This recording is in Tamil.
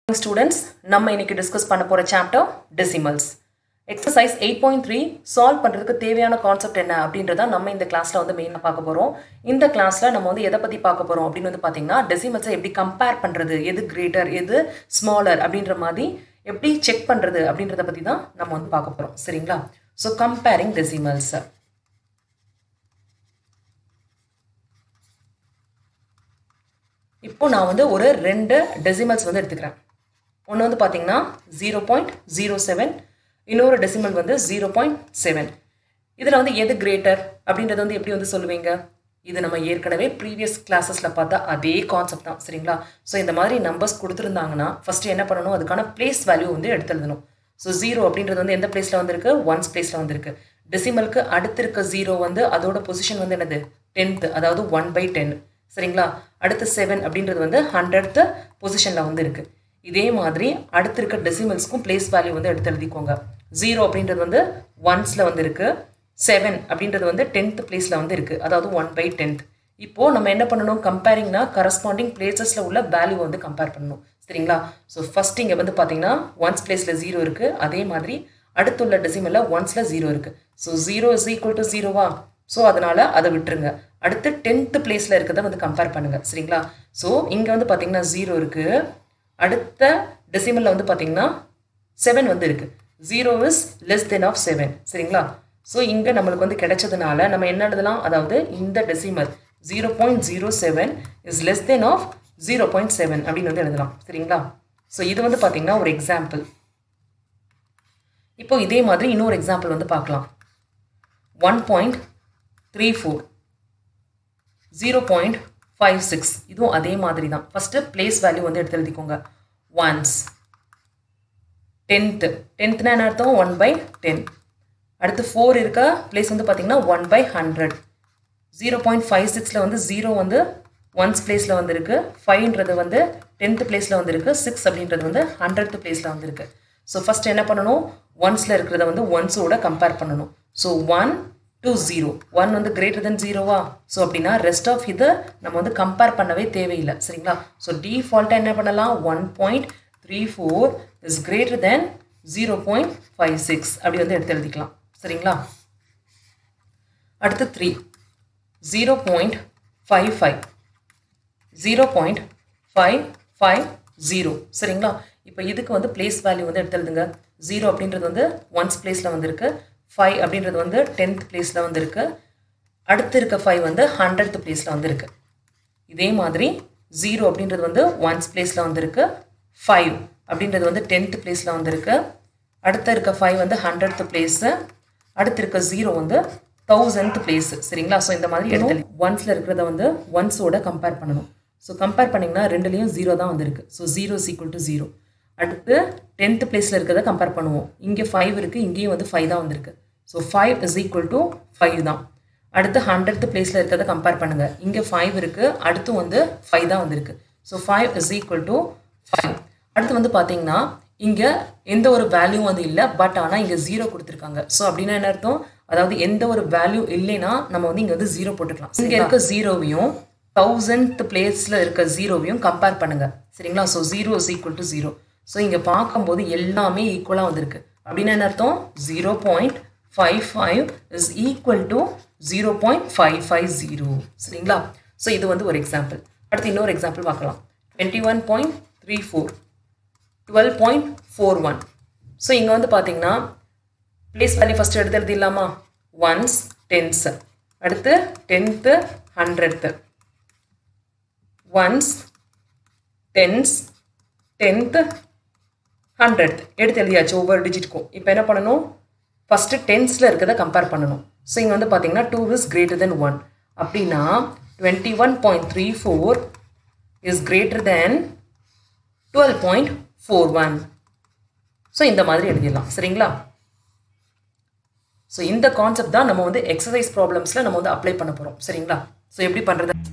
ஸ்டூடெண்ட்ஸ் நம்ம இன்னைக்கு டிஸ்கஸ் பண்ண போகிற chapter decimals exercise eight point three solve பண்ணுறதுக்கு தேவையான கான்செப்ட் என்ன அப்படின்றத நம்ம இந்த கிளாஸில் வந்து மெயினாக பார்க்க போகிறோம் இந்த கிளாஸில் நம்ம வந்து எதை பற்றி பார்க்க போகிறோம் அப்படின்னு வந்து பார்த்தீங்கன்னா டெசிமல்ஸை எப்படி கம்பேர் பண்ணுறது எது கிரேட்டர் எது ஸ்மாலர் அப்படின்ற மாதிரி எப்படி செக் பண்ணுறது அப்படின்றத பற்றி தான் நம்ம வந்து பார்க்க போகிறோம் சரிங்களா ஸோ கம்பேரிங் டெசிமல்ஸ் இப்போ நான் வந்து ஒரு ரெண்டு டெசிமல்ஸ் வந்து எடுத்துக்கிறேன் ஒன்று வந்து பார்த்தீங்கன்னா ஜீரோ பாயிண்ட் ஜீரோ செவன் இன்னொரு டெசிமல் வந்து ஜீரோ பாயிண்ட் செவன் இதில் வந்து எது கிரேட்டர் அப்படின்றத வந்து எப்படி வந்து சொல்லுவீங்க இது நம்ம ஏற்கனவே ப்ரீவியஸ் கிளாஸஸில் பார்த்தா அதே கான்செப்ட் தான் சரிங்களா ஸோ இந்த மாதிரி நம்பர்ஸ் கொடுத்துருந்தாங்கன்னா ஃபஸ்ட்டு என்ன பண்ணணும் அதுக்கான பிளேஸ் வேல்யூ வந்து எடுத்து எழுதணும் ஸோ ஜீரோ அப்படின்றது வந்து எந்த பிளேஸில் வந்திருக்கு ஒன்ஸ் பிளேஸில் வந்திருக்கு டெசிமலுக்கு அடுத்து இருக்க ஜீரோ வந்து அதோட பொசிஷன் வந்து என்னது டென்த்து அதாவது ஒன் பை டென் சரிங்களா அடுத்து செவன் அப்படின்றது வந்து ஹண்ட்ரட் பொசிஷனில் வந்து இருக்குது இதே மாதிரி அடுத்து இருக்க டெசிமல்ஸ்க்கும் பிளேஸ் வேல்யூ வந்து எடுத்து எழுதிக்கோங்க ஜீரோ அப்படின்றது வந்து ஒன்ஸில் வந்து இருக்குது செவன் அப்படின்றது வந்து டென்த் பிளேஸில் வந்து இருக்குது அதாவது ஒன் பை டென்த் இப்போது நம்ம என்ன பண்ணணும் கம்பேரிங்னா கரஸ்பாண்டிங் பிளேசஸில் உள்ள வேல்யூ வந்து கம்பேர் பண்ணணும் சரிங்களா ஸோ ஃபஸ்ட் இங்கே வந்து பார்த்தீங்கன்னா ஒன்ஸ் பிளேஸில் ஜீரோ இருக்குது அதே மாதிரி அடுத்துள்ள டெசிமலில் ஒன்ஸில் ஜீரோ இருக்குது so zero is equal to ஜீரோவா ஸோ அதனால் அதை விட்டுருங்க அடுத்து டென்த்து பிளேஸில் இருக்கிறத வந்து கம்பேர் பண்ணுங்கள் சரிங்களா ஸோ இங்கே வந்து பார்த்தீங்கன்னா ஜீரோ இருக்குது அடுத்த டெசிமலில் வந்து பார்த்தீங்கன்னா செவன் வந்து இருக்குது zero is less than of seven சரிங்களா ஸோ இங்கே நம்மளுக்கு வந்து கிடைச்சதுனால நம்ம என்ன எழுதலாம் அதாவது இந்த decimal zero point zero seven is less than of zero point seven அப்படின்னு வந்து எழுதலாம் சரிங்களா ஸோ இது வந்து பார்த்தீங்கன்னா ஒரு எக்ஸாம்பிள் இப்போ இதே மாதிரி இன்னொரு எக்ஸாம்பிள் வந்து பார்க்கலாம் one point three four zero point five six இதுவும் அதே மாதிரி தான் ஃபஸ்ட்டு பிளேஸ் வேல்யூ வந்து எடுத்து எழுதிக்கோங்க ஒன்ஸ் டென்த்து டென்த்னா என்ன அர்த்தம் ஒன் பை டென் அடுத்து ஃபோர் இருக்க பிளேஸ் வந்து பார்த்தீங்கன்னா one by hundred zero point five சிக்ஸில் வந்து ஜீரோ வந்து ஒன்ஸ் பிளேஸில் வந்துருக்கு ஃபைவ்ன்றது வந்து டென்த்து பிளேஸில் வந்துருக்கு சிக்ஸ் அப்படின்றது வந்து ஹண்ட்ரட் பிளேஸில் வந்துருக்கு ஸோ ஃபஸ்ட் என்ன பண்ணணும் ஒன்ஸில் இருக்கிறத வந்து ஒன்ஸோட கம்பேர் பண்ணணும் so one to zero one வந்து கிரேட்டர் தென் ஜீரோவா ஸோ அப்படின்னா ரெஸ்ட் ஆஃப் இதை நம்ம வந்து கம்பேர் பண்ணவே தேவையில்லை சரிங்களா ஸோ டிஃபால்ட்டாக என்ன பண்ணலாம் one point three four is greater than zero point five six அப்படி வந்து எடுத்து எழுதிக்கலாம் சரிங்களா அடுத்து three zero point five five zero point five five zero சரிங்களா இப்போ இதுக்கு வந்து பிளேஸ் வேல்யூ வந்து எடுத்து எழுதுங்க ஜீரோ அப்படின்றது வந்து ஒன்ஸ் பிளேஸில் வந்திருக்கு ஃபைவ் அப்படின்றது வந்து டென்த் பிளேஸில் வந்திருக்கு அடுத்து இருக்க ஃபைவ் வந்து ஹண்ட்ரட் பிளேஸில் வந்திருக்கு இதே மாதிரி ஜீரோ அப்படின்றது வந்து ஒன்ஸ் பிளேஸில் வந்திருக்கு ஃபைவ் அப்படின்றது வந்து டென்த் பிளேஸில் வந்திருக்கு அடுத்து இருக்க ஃபைவ் வந்து ஹண்ட்ரட் பிளேஸு அடுத்து இருக்க ஜீரோ வந்து தௌசண்ட் பிளேஸ் சரிங்களா ஸோ இந்த மாதிரி எடுத்து ஒன்ஸில் இருக்கிறத வந்து ஒன்ஸோட கம்பேர் பண்ணணும் ஸோ கம்பேர் பண்ணிங்கன்னா ரெண்டுலேயும் ஜீரோ தான் வந்திருக்கு so zero is equal to zero அடுத்து டென்த்து பிளேஸில் இருக்கிறத கம்பேர் பண்ணுவோம் இங்கே ஃபைவ் இருக்குது இங்கேயும் வந்து ஃபைவ் தான் வந்திருக்கு so five is equal to five தான் அடுத்து ஹண்ட்ரட் பிளேஸில் இருக்கிறத கம்பேர் பண்ணுங்கள் இங்கே ஃபைவ் இருக்குது அடுத்து வந்து ஃபைவ் தான் வந்திருக்கு so five is equal to five அடுத்து வந்து பார்த்தீங்கன்னா இங்கே எந்த ஒரு வேல்யூ வந்து இல்லை பட் ஆனால் இங்கே ஜீரோ கொடுத்துருக்காங்க ஸோ அப்படின்னா என்ன அர்த்தம் அதாவது எந்த ஒரு வேல்யூ இல்லைன்னா நம்ம வந்து இங்கே வந்து ஜீரோ போட்டுக்கலாம் இங்கே இருக்க ஜீரோவையும் தௌசண்ட் பிளேஸில் இருக்க ஜீரோவையும் கம்பேர் பண்ணுங்கள் சரிங்களா so zero is equal to zero so இங்கே பார்க்கும்போது எல்லாமே ஈக்குவலாக வந்திருக்கு அப்படின்னா என்ன அர்த்தம் zero point five five is equal to zero point five five zero சரிங்களா ஸோ இது வந்து ஒரு எக்ஸாம்பிள் அடுத்து இன்னொரு எக்ஸாம்பிள் பார்க்கலாம் twenty one point three four twelve point four one so இங்கே வந்து பார்த்தீங்கன்னா ப்ளேஸ் வேல்யூ ஃபஸ்ட்டு எடுத்து எழுதிடலாமா ஒன்ஸ் டென்ஸ் அடுத்து tenth hundredth ones tens tenth hundred எடுத்து எழுதியாச்சு ஒவ்வொரு டிஜிட்டுக்கும் இப்போ என்ன பண்ணணும் ஃபஸ்ட்டு டென்ஸில் இருக்கிறத கம்பேர் பண்ணணும் ஸோ இங்கே வந்து பார்த்தீங்கன்னா two is greater than one அப்படின்னா twenty one point three four is greater than twelve point four one so இந்த மாதிரி எழுதிடலாம் சரிங்களா ஸோ இந்த கான்செப்ட் தான் நம்ம வந்து எக்ஸசைஸ் ப்ராப்ளம்ஸில் நம்ம வந்து அப்ளை பண்ண போகிறோம் சரிங்களா ஸோ எப்படி பண்ணுறது